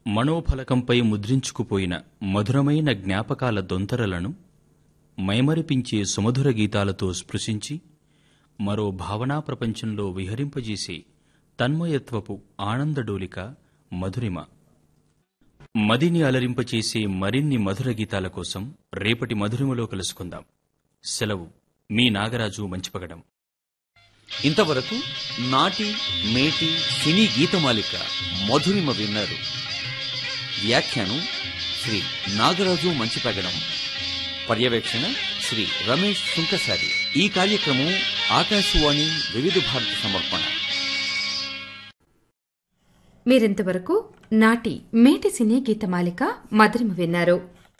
మనోఫలకంపై ముద్రించుకుపోయిన మధురమైన జ్ఞాపకాల దొంతరలను మైమరిపించే సుమధుర గీతాలతో స్పృశించి మరో భావనా ప్రపంచంలో విహరింపజేసే తన్మయత్వపు ఆనందడోలిక మధురిమ మదిని అలరింపచేసే మరిన్ని మధుర గీతాల కోసం రేపటి మధురిమలో కలుసుకుందాం సెలవు మీ నాగరాజు మంచిపగడం ఇంతవరకు నాటి మేటి సినీ గీతమాలిక మధురిమ విన్నారు వ్యాఖ్యానం శ్రీ నాగరాజు మంచిపెగడం పర్యవేక్షణ శ్రీ రమేష్ సుంకసారి ఈ కార్యక్రమం ఆకాశవాణి వివిధ భారతి సమర్పణ మీరింతవరకు నాటి మేటి సినీ గీతమాలిక మధురిమ విన్నారు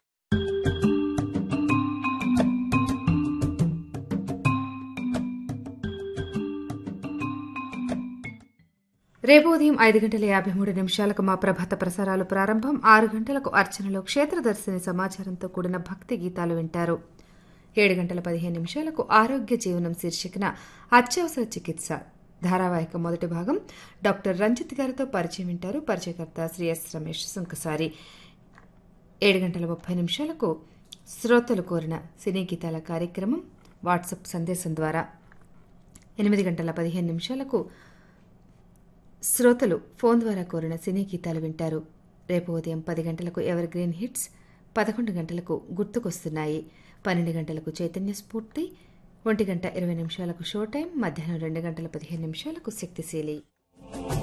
రేపు ఉదయం ఐదు గంటల యాభై మూడు నిమిషాలకు మా ప్రభాత ప్రసారాలు ప్రారంభం ఆరు గంటలకు అర్చనలో క్షేత్రదర్శిని సమాచారంతో కూడిన భక్తి గీతాలు వింటారు ఏడు గంటల పదిహేను నిమిషాలకు ఆరోగ్య జీవనం శీర్షికన అత్యవసర చికిత్స ధారావాహిక మొదటి భాగం డాక్టర్ రంజిత్ గారితో పరిచయం వింటారు పరిచయకర్త శ్రీ ఎస్ రమేష్ సుంకసారి ఏడు గంటల ముప్పై నిమిషాలకు శ్రోతలు కోరిన సినీ గీతాల కార్యక్రమం వాట్సాప్ సందేశం ద్వారా ఎనిమిది గంటల పదిహేను నిమిషాలకు శ్రోతలు ఫోన్ ద్వారా కోరిన సినీ గీతాలు వింటారు రేపు ఉదయం పది గంటలకు ఎవర్ గ్రీన్ హిట్స్ పదకొండు గంటలకు గుర్తుకొస్తున్నాయి పన్నెండు గంటలకు చైతన్య స్ఫూర్తి ఒంటి గంట ఇరవై నిమిషాలకు షో టైం మధ్యాహ్నం రెండు గంటల పదిహేను నిమిషాలకు శక్తిశీలి